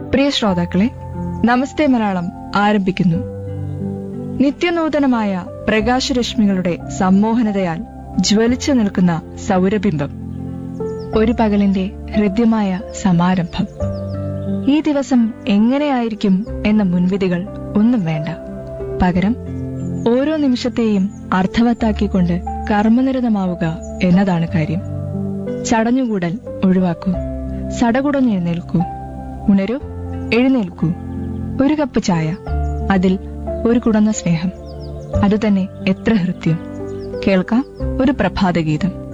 പ്രിയ ശ്രോതാക്കളെ നമസ്തേ മലയാളം ആരംഭിക്കുന്നു നിത്യനൂതനമായ പ്രകാശരശ്മികളുടെ സമ്മോഹനതയാൽ ജ്വലിച്ചു നിൽക്കുന്ന സൗരബിംബം ഒരു പകലിന്റെ ഹൃദ്യമായ സമാരംഭം ഈ ദിവസം എങ്ങനെയായിരിക്കും എന്ന മുൻവിധികൾ ഒന്നും വേണ്ട പകരം ഓരോ നിമിഷത്തെയും അർത്ഥവത്താക്കിക്കൊണ്ട് കർമ്മനിരതമാവുക എന്നതാണ് കാര്യം ചടഞ്ഞുകൂടൽ ഒഴിവാക്കൂ സടകുടഞ്ഞെഴുന്നേൽക്കൂ ഉണരൂ എഴുന്നേൽക്കൂ ഒരു കപ്പ് ചായ അതിൽ ഒരു കുടന്ന സ്നേഹം അതുതന്നെ എത്ര ഹൃദ്യം കേൾക്കാം ഒരു പ്രഭാതഗീതം